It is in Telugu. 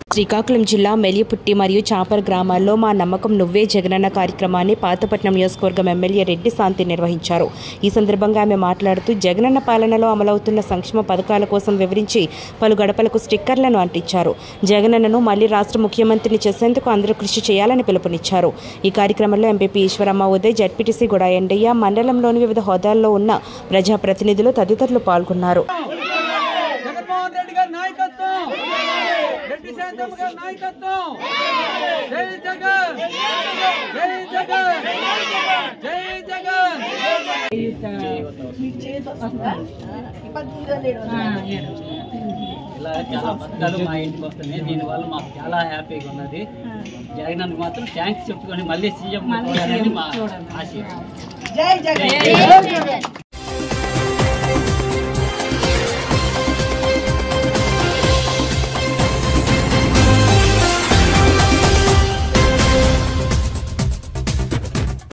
శ్రీకాకుళం జిల్లా మెలియపుట్టి మరియు చాపర్ గ్రామాల్లో మా నమ్మకం నువ్వే జగనన్న కార్యక్రమాన్ని పాతపట్నం నియోజకవర్గం ఎమ్మెల్యే రెడ్డి శాంతి నిర్వహించారు ఈ సందర్భంగా ఆమె మాట్లాడుతూ జగనన్న పాలనలో అమలవుతున్న సంక్షేమ పథకాల కోసం వివరించి పలు గడపలకు స్టిక్కర్లను అంటించారు జగనన్నను మళ్లీ రాష్ట్ర ముఖ్యమంత్రిని చేసేందుకు అందరూ కృషి చేయాలని పిలుపునిచ్చారు ఈ కార్యక్రమంలో ఎంపీపీ ఈశ్వరమ్మ ఉదయ్ జడ్పీటీసీ గుడా ఎండయ్య మండలంలోని వివిధ హోదాల్లో ఉన్న ప్రజాప్రతినిధులు తదితరులు పాల్గొన్నారు జగన్మోహన్ రెడ్డి గారి నాయకత్వం రెడ్డి శాంతమ్మ గారి నాయకత్వం జై జగన్ జై జగన్ జై జగన్ ఇలా చాలా పథకాలు మా ఇంటికి వస్తున్నాయి దీనివల్ల మాకు చాలా హ్యాపీగా ఉన్నది జగన్ అన్న మాత్రం థ్యాంక్స్ చెప్పుకొని మళ్ళీ సీఎం చూడాలని మా ఆశ జై జగన్